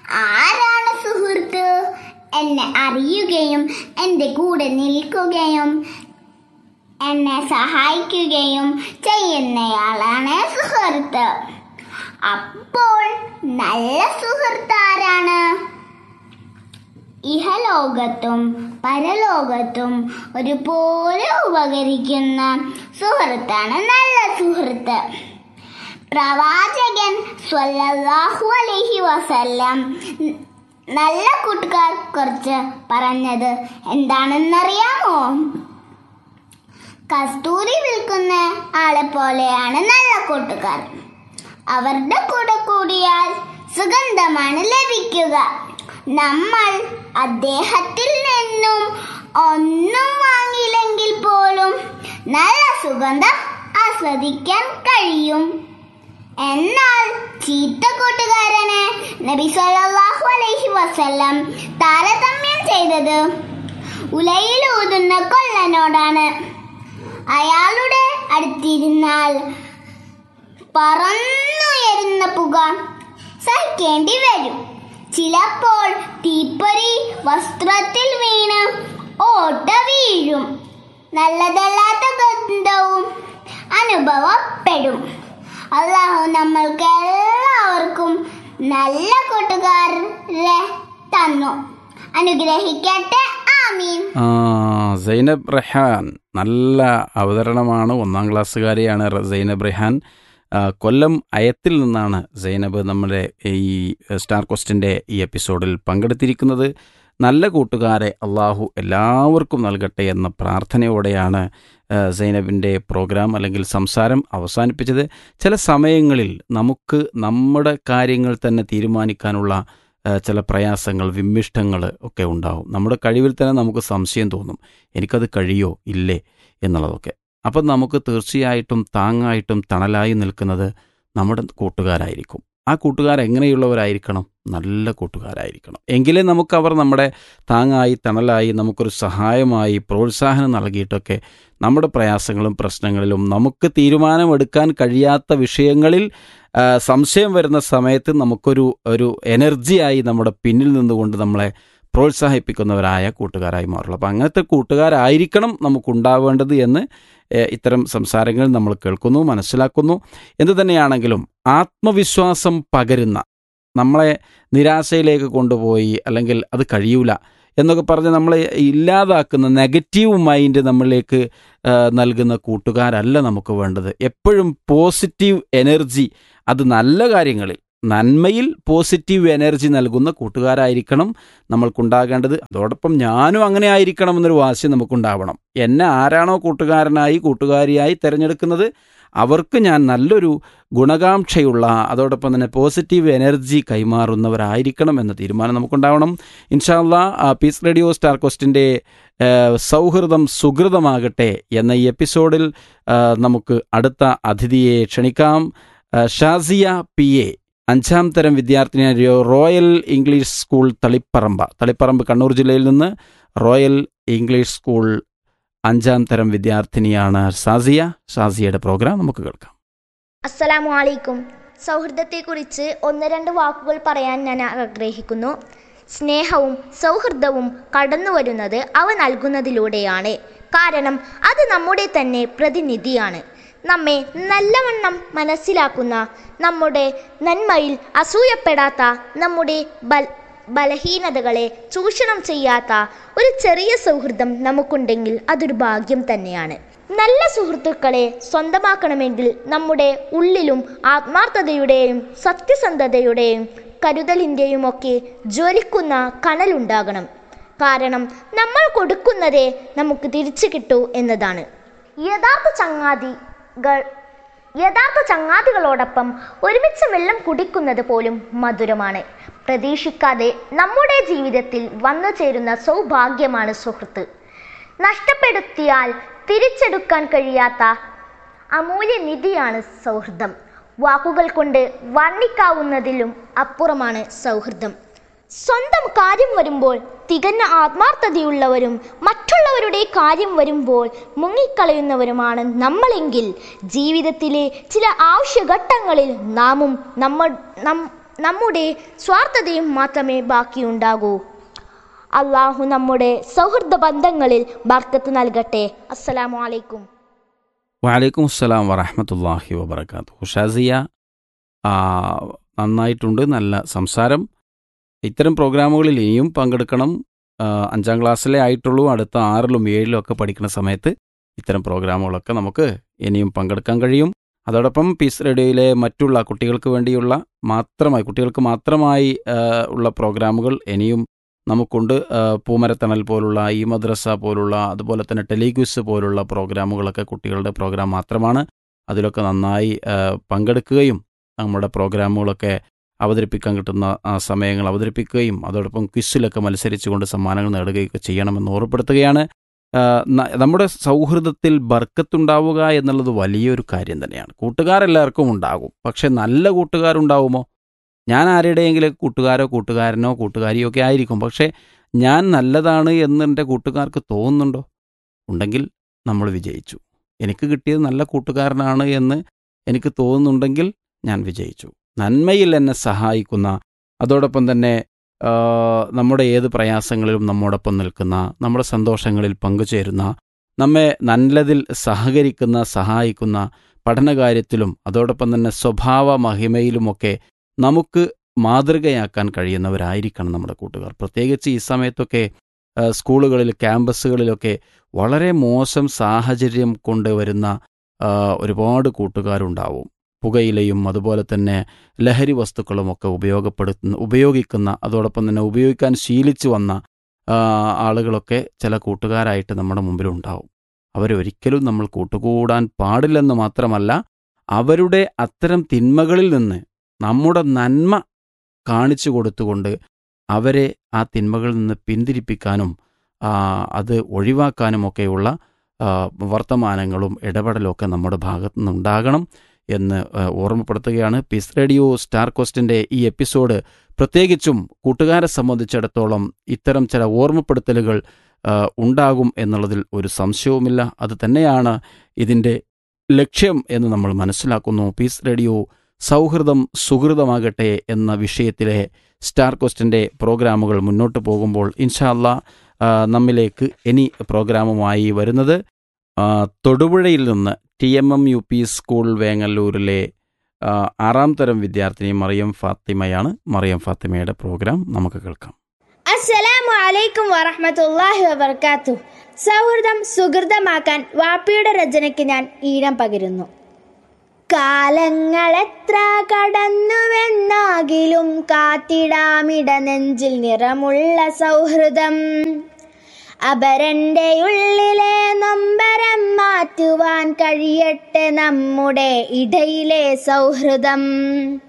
ആരാണ് സുഹൃത്ത് എന്നെ അറിയുകയും എൻ്റെ കൂടെ നിൽക്കുകയും എന്നെ സഹായിക്കുകയും ചെയ്യുന്നയാളാണ് സുഹൃത്ത് അപ്പോൾ നല്ല സുഹൃത്ത് ആരാണ് ഇഹലോകത്തും പരലോകത്തും ഒരുപോലെ ഉപകരിക്കുന്ന സുഹൃത്താണ് നല്ല സുഹൃത്ത് പ്രവാചകൻ സ്വല്ലല്ലാഹു അലൈഹി വസല്ലം നല്ല കൂട്ടുകാർ കുറിച്ച് പറഞ്ഞത് എന്താണെന്നറിയാമോ കസ്തൂരി വിൽക്കുന്ന ആളെ പോലെയാണ് നല്ല കൂട്ടുകാർ അവരുടെ കൂടെ കൂടിയാൽ സുഗന്ധമാണ് ലഭിക്കുക നമ്മൾ അദ്ദേഹത്തിൽ നിന്നും ഒന്നും വാങ്ങിയില്ലെങ്കിൽ പോലും നല്ല സുഗന്ധം ആസ്വദിക്കാൻ കഴിയും എന്നാൽ ചീത്ത കൂട്ടുകാരന് നബി സല്ലല്ലാഹു അലൈഹി വസല്ലം താരതമ്യം ചെയ്തത് ഉലയിൽ ഊതുന്ന കൊല്ലനോടാണ് അയാളുടെ അടുത്തിരുന്നാൽ പറന്നുയരുന്ന പുക സഹിക്കേണ്ടി വരും ചിലപ്പോൾ തീപ്പൊരി വസ്ത്രത്തിൽ വീണ് ഓട്ട വീഴും നല്ലതല്ലാത്ത ഗന്ധവും അനുഭവപ്പെടും അള്ളാഹു നമ്മൾക്ക് എല്ലാവർക്കും നല്ല കൂട്ടുകാരെ തന്നു അനുഗ്രഹിക്കട്ടെ ആമീൻ ആ സൈനബ് റഹാൻ നല്ല അവതരണമാണ് ഒന്നാം ക്ലാസ്സുകാരിയാണ് റ- സൈനബ് റഹാൻ ആ, കൊല്ലം അയത്തിൽ നിന്നാണ് സൈനബ് നമ്മുടെ ഈ സ്റ്റാർ ക്വസ്റ്റിൻ്റെ ഈ എപ്പിസോഡിൽ പങ്കെടുത്തിരിക്കുന്നത് നല്ല കൂട്ടുകാരെ അള്ളാഹു എല്ലാവർക്കും നൽകട്ടെ എന്ന പ്രാർത്ഥനയോടെയാണ് ആ, സൈനബിൻ്റെ പ്രോഗ്രാം അല്ലെങ്കിൽ സംസാരം അവസാനിപ്പിച്ചത് ചില സമയങ്ങളിൽ നമുക്ക് നമ്മുടെ കാര്യങ്ങൾ തന്നെ തീരുമാനിക്കാനുള്ള ആ, ചില പ്രയാസങ്ങൾ വിമ്മിഷ്ടങ്ങൾ ഒക്കെ ഉണ്ടാവും നമ്മുടെ കഴിവിൽ തന്നെ നമുക്ക് സംശയം തോന്നും എനിക്കത് കഴിയോ ഇല്ലേ എന്നുള്ളതൊക്കെ അപ്പം നമുക്ക് തീർച്ചയായിട്ടും താങ്ങായിട്ടും തണലായി നിൽക്കുന്നത് നമ്മുടെ കൂട്ടുകാരായിരിക്കും ആ കൂട്ടുകാർ എങ്ങനെയുള്ളവരായിരിക്കണം നല്ല കൂട്ടുകാരായിരിക്കണം എങ്കിലേ നമുക്ക് അവർ നമ്മുടെ താങ്ങായി തണലായി നമുക്കൊരു സഹായമായി പ്രോത്സാഹനം നൽകിയിട്ടൊക്കെ നമ്മുടെ പ്രയാസങ്ങളും പ്രശ്നങ്ങളിലും നമുക്ക് തീരുമാനമെടുക്കാൻ കഴിയാത്ത വിഷയങ്ങളിൽ ആ, സംശയം വരുന്ന സമയത്ത് നമുക്കൊരു ഒരു എനർജിയായി നമ്മുടെ പിന്നിൽ നിന്നുകൊണ്ട് നമ്മളെ പ്രോത്സാഹിപ്പിക്കുന്നവരായ കൂട്ടുകാരായി മാറുള്ളൂ അപ്പം അങ്ങനത്തെ കൂട്ടുകാരായിരിക്കണം നമുക്കുണ്ടാവേണ്ടത് എന്ന് ഏഹ്, ഇത്തരം സംസാരങ്ങൾ നമ്മൾ കേൾക്കുന്നു മനസ്സിലാക്കുന്നു എന്തു തന്നെയാണെങ്കിലും ആത്മവിശ്വാസം പകരുന്ന നമ്മളെ നിരാശയിലേക്ക് കൊണ്ടുപോയി അല്ലെങ്കിൽ അത് കഴിയൂല എന്നൊക്കെ പറഞ്ഞ് നമ്മളെ ഇല്ലാതാക്കുന്ന നെഗറ്റീവ് മൈൻഡ് നമ്മളിലേക്ക് ആ, നൽകുന്ന കൂട്ടുകാരല്ല നമുക്ക് വേണ്ടത് എപ്പോഴും പോസിറ്റീവ് എനർജി അത് നല്ല കാര്യങ്ങളിൽ നന്മയിൽ പോസിറ്റീവ് എനർജി നൽകുന്ന കൂട്ടുകാരായിരിക്കണം നമ്മൾക്കുണ്ടാകേണ്ടത് അതോടൊപ്പം ഞാനും അങ്ങനെ ആയിരിക്കണം എന്നൊരു വാശി നമുക്കുണ്ടാവണം എന്നെ ആരാണോ കൂട്ടുകാരനായി കൂട്ടുകാരിയായി തിരഞ്ഞെടുക്കുന്നത് അവർക്ക് ഞാൻ നല്ലൊരു ഗുണകാംക്ഷയുള്ള അതോടൊപ്പം തന്നെ പോസിറ്റീവ് എനർജി കൈമാറുന്നവരായിരിക്കണം എന്ന തീരുമാനം നമുക്കുണ്ടാവണം ഇൻഷാല്ല പീസ് റേഡിയോ സ്റ്റാർ ക്വസ്റ്റിൻ്റെ സൗഹൃദം സുഹൃതമാകട്ടെ എന്ന ഈ എപ്പിസോഡിൽ ആ, നമുക്ക് അടുത്ത അതിഥിയെ ക്ഷണിക്കാം ആ, ഷാസിയ പി എ അഞ്ചാം തരം വിദ്യാർത്ഥിനിയായ royal English school Taliparamba Taliparamba Kannur ജില്ലയിൽ നിന്ന് റോയൽ ഇംഗ്ലീഷ് സ്കൂൾ അഞ്ചാം തരം വിദ്യാർത്ഥിനിയാണ് ഷാസിയ ഷാസിയയുടെ പ്രോഗ്രാം നമുക്ക് കേൾക്കാം അസ്സലാമു അലൈക്കും സൗഹൃദത്തെക്കുറിച്ച് ഒന്ന് രണ്ട് വാക്കുകൾ പറയാൻ ഞാൻ ആഗ്രഹിക്കുന്നു സ്നേഹവും സൗഹൃദവും കടന്നു വരുന്നത് അവ നൽകുന്നതിലൂടെയാണ് കാരണം അത് നമ്മുടെ തന്നെ പ്രതിനിധിയാണ് നമ്മെ നല്ലവണ്ണം മനസ്സിലാക്കുന്ന നമ്മുടെ നന്മയിൽ അസൂയപ്പെടാത്ത നമ്മുടെ ബൽ ബലഹീനതകളെ ചൂഷണം ചെയ്യാത്ത ഒരു ചെറിയ സൗഹൃദം നമുക്കുണ്ടെങ്കിൽ അതൊരു ഭാഗ്യം തന്നെയാണ് നല്ല സുഹൃത്തുക്കളെ സ്വന്തമാക്കണമെങ്കിൽ നമ്മുടെ ഉള്ളിലും ആത്മാർത്ഥതയുടെയും സത്യസന്ധതയുടെയും കരുതലിൻ്റെയും ഒക്കെ ജ്വലിക്കുന്ന കനലുണ്ടാകണം കാരണം നമ്മൾ കൊടുക്കുന്നതേ നമുക്ക് തിരിച്ചു കിട്ടൂ എന്നതാണ് യഥാർത്ഥ ചങ്ങാതികൾ യഥാർത്ഥ ചങ്ങാതികളോടൊപ്പം ഒരുമിച്ച് വെള്ളം കുടിക്കുന്നത് പോലും മധുരമാണ് പ്രതീക്ഷിക്കാതെ നമ്മുടെ ജീവിതത്തിൽ വന്നു ചേരുന്ന സൗഭാഗ്യമാണ് സുഹൃത്ത് നഷ്ടപ്പെടുത്തിയാൽ തിരിച്ചെടുക്കാൻ കഴിയാത്ത അമൂല്യ നിധിയാണ് സൗഹൃദം വാക്കുകൾ കൊണ്ട് വർണ്ണിക്കാവുന്നതിലും അപ്പുറമാണ് സൗഹൃദം സ്വന്തം കാര്യം വരുമ്പോൾ തികഞ്ഞ ആത്മാർത്ഥതയുള്ളവരും മറ്റുള്ളവരുടെ കാര്യം വരുമ്പോൾ മുങ്ങിക്കളയുന്നവരുമാണ് നമ്മളെങ്കിൽ ജീവിതത്തിലെ ചില ആവശ്യഘട്ടങ്ങളിൽ നാമും നമ്മൾ നം നമ്മുടെ സ്വാർത്ഥതയും മാത്രമേ ബാക്കിയുണ്ടാകൂ അള്ളാഹു നമ്മുടെ സൗഹൃദ ബന്ധങ്ങളിൽ ബർക്കത്ത് നൽകട്ടെ അസ്സലാമു അലൈക്കും വലൈക്കും അസ്സലാം വറഹമത്തല്ലാഹി വബർക്കാത്തു ഷാസിയ ആ, നന്നായിട്ടുണ്ട് നല്ല സംസാരം ഇത്തരം പ്രോഗ്രാമുകളിൽ ഇനിയും പങ്കെടുക്കണം ആ, അഞ്ചാം ക്ലാസ്സിലേ ആയിട്ടുള്ളൂ അടുത്ത ആറിലും ഏഴിലും ഒക്കെ പഠിക്കുന്ന സമയത്ത് ഇത്തരം പ്രോഗ്രാമുകളൊക്കെ നമുക്ക് ഇനിയും പങ്കെടുക്കാൻ കഴിയും അതോടൊപ്പം പീസ് റേഡിയോയിലെ മറ്റുള്ള കുട്ടികൾക്ക് വേണ്ടിയുള്ള മാത്രമായി കുട്ടികൾക്ക് മാത്രമായി ആ, ഉള്ള പ്രോഗ്രാമുകൾ ഇനിയും നമുക്കുണ്ട് ആ, പൂമരത്തണൽ പോലുള്ള ഈ മദ്രസ പോലുള്ള അതുപോലെ തന്നെ ടെലിഗ്വിസ് പോലുള്ള പ്രോഗ്രാമുകളൊക്കെ കുട്ടികളുടെ പ്രോഗ്രാം മാത്രമാണ് അതിലൊക്കെ നന്നായി ആ, പങ്കെടുക്കുകയും നമ്മുടെ പ്രോഗ്രാമുകളൊക്കെ അവതരിപ്പിക്കാൻ കിട്ടുന്ന ആ സമയങ്ങൾ അവതരിപ്പിക്കുകയും അതോടൊപ്പം ക്വിസിലൊക്കെ മത്സരിച്ചുകൊണ്ട് സമ്മാനങ്ങൾ നേടുകയൊക്കെ ചെയ്യണമെന്ന് ഓർമ്മപ്പെടുത്തുകയാണ് ആ, ന- നമ്മുടെ സൗഹൃദത്തിൽ ബർക്കത്തുണ്ടാവുക എന്നുള്ളത് വലിയൊരു കാര്യം തന്നെയാണ് കൂട്ടുകാരെല്ലാവർക്കും ഉണ്ടാകും പക്ഷെ നല്ല കൂട്ടുകാരുണ്ടാവുമോ ഞാൻ ആരുടെയെങ്കിലും കൂട്ടുകാരോ കൂട്ടുകാരനോ കൂട്ടുകാരിയോ ഒക്കെ ആയിരിക്കും പക്ഷേ ഞാൻ നല്ലതാണ് എന്ന് എൻ്റെ കൂട്ടുകാർക്ക് തോന്നുന്നുണ്ടോ ഉണ്ടെങ്കിൽ നമ്മൾ വിജയിച്ചു എനിക്ക് കിട്ടിയത് നല്ല കൂട്ടുകാരനാണ് എന്ന് എനിക്ക് തോന്നുന്നുണ്ടെങ്കിൽ ഞാൻ വിജയിച്ചു നന്മയിൽ എന്നെ സഹായിക്കുന്ന അതോടൊപ്പം തന്നെ ആ, നമ്മുടെ ഏത് പ്രയാസങ്ങളിലും നമ്മോടൊപ്പം നിൽക്കുന്ന നമ്മുടെ സന്തോഷങ്ങളിൽ പങ്കുചേരുന്ന നമ്മെ നല്ലതിൽ സഹകരിക്കുന്ന സഹായിക്കുന്ന പഠനകാര്യത്തിലും അതോടൊപ്പം തന്നെ സ്വഭാവ മഹിമയിലുമൊക്കെ നമുക്ക് മാതൃകയാക്കാൻ കഴിയുന്നവരായിരിക്കണം നമ്മുടെ കൂട്ടുകാർ പ്രത്യേകിച്ച് ഈ സമയത്തൊക്കെ ആ, സ്കൂളുകളിൽ ക്യാമ്പസുകളിലൊക്കെ വളരെ മോശം സാഹചര്യം കൊണ്ടുവരുന്ന ആ, ഒരുപാട് കൂട്ടുകാരുണ്ടാവും പുകയിലയും അതുപോലെ തന്നെ ലഹരി വസ്തുക്കളുമൊക്കെ ഉപയോഗപ്പെടുത്തുന്ന ഉപയോഗിക്കുന്ന അതോടൊപ്പം തന്നെ ഉപയോഗിക്കാൻ ശീലിച്ചു വന്ന ആ, ആളുകളൊക്കെ ചില കൂട്ടുകാരായിട്ട് നമ്മുടെ മുമ്പിലുണ്ടാവും അവരൊരിക്കലും നമ്മൾ കൂട്ടുകൂടാൻ പാടില്ലെന്ന് മാത്രമല്ല അവരുടെ അത്തരം തിന്മകളിൽ നിന്ന് നമ്മുടെ നന്മ കാണിച്ചു കൊടുത്തുകൊണ്ട് അവരെ ആ തിന്മകളിൽ നിന്ന് പിന്തിരിപ്പിക്കാനും ആ, അത് ഒഴിവാക്കാനുമൊക്കെയുള്ള ആ, വർത്തമാനങ്ങളും ഇടപെടലും ഒക്കെ നമ്മുടെ ഭാഗത്തു നിന്നുണ്ടാകണം എന്ന് ആ, ഓർമ്മപ്പെടുത്തുകയാണ് പീസ് റേഡിയോ സ്റ്റാർ കോസ്റ്റിൻ്റെ ഈ എപ്പിസോഡ് പ്രത്യേകിച്ചും കൂട്ടുകാരെ സംബന്ധിച്ചിടത്തോളം ഇത്തരം ചില ഓർമ്മപ്പെടുത്തലുകൾ ആ, ഉണ്ടാകും എന്നുള്ളതിൽ ഒരു സംശയവുമില്ല അത് തന്നെയാണ് ഇതിൻ്റെ ലക്ഷ്യം എന്ന് നമ്മൾ മനസ്സിലാക്കുന്നു പീസ് റേഡിയോ സൗഹൃദം സുഹൃതമാകട്ടെ എന്ന വിഷയത്തിലെ സ്റ്റാർ കോസ്റ്റിൻ്റെ പ്രോഗ്രാമുകൾ മുന്നോട്ട് പോകുമ്പോൾ ഇൻഷാല്ല നമ്മിലേക്ക് ഇനി പ്രോഗ്രാമുമായി വരുന്നത് ആ, തൊടുപുഴയിൽ നിന്ന് T M M U P school വേങ്ങല്ലൂരിലെ ആ, ആറാം തരം വിദ്യാർത്ഥിനി മറിയം ഫാത്തിമയാണ് മറിയം ഫാത്തിമയുടെ പ്രോഗ്രാം നമുക്ക് കേൾക്കാം അസ്സലാമു അലൈക്കും വറഹ്മത്തുള്ളാഹി വബർക്കാത്തു സൗഹൃദം സുഹൃതമാക്കാൻ വാപ്പിയുടെ രചനയ്ക്ക് ഞാൻ ഈണം പകരുന്നു കാലങ്ങളെത്ര കടന്നുവെന്നാകിലും കാത്തിടാമിട നെഞ്ചിൽ നിറമുള്ള സൗഹൃദം അപരന്റെ ഉള്ളിലെ നൊമ്പരം മാറ്റുവാൻ കഴിയട്ടെ നമ്മുടെ ഇടയിലെ സൗഹൃദം